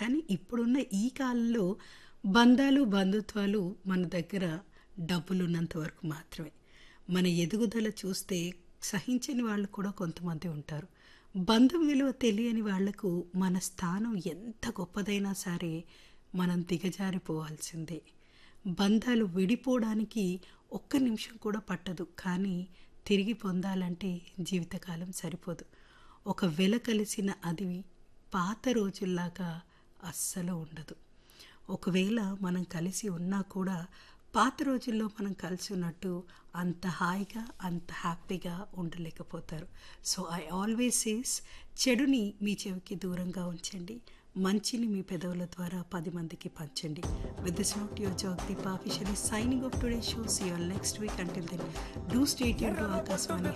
కానీ ఇప్పుడున్న ఈ కాలంలో బంధాలు బంధుత్వాలు మన దగ్గర డబ్బులున్నంత వరకు మాత్రమే మన ఎదుగుదల చూస్తే సహించని వాళ్ళు కూడా కొంతమంది ఉంటారు బంధం విలువ తెలియని వాళ్లకు మన స్థానం ఎంత గొప్పదైనా సరే మనం దిగజారిపోవాల్సిందే బంధాలు విడిపోవడానికి ఒక్క నిమిషం కూడా పట్టదు కానీ తిరిగి పొందాలంటే జీవితకాలం సరిపోదు ఒక వెల కలిసిన అది పాత రోజుల్లాగా అస్సలు ఉండదు ఒకవేళ మనం కలిసి ఉన్నా కూడా పాత రోజుల్లో మనం కలిసి ఉన్నట్టు అంత హాయిగా అంత హ్యాపీగా ఉండలేకపోతారు సో ఐ ఆల్వేస్ సేస్ చెడుని మీ చెవికి దూరంగా ఉంచండి మంచిని మీ పెదవుల ద్వారా పది మందికి పంచండి విత్ దిస్ నోట్ యువర్ జాగ్ Deepa officially signing off today shows your next week అంటే then do stay tune to Akashvani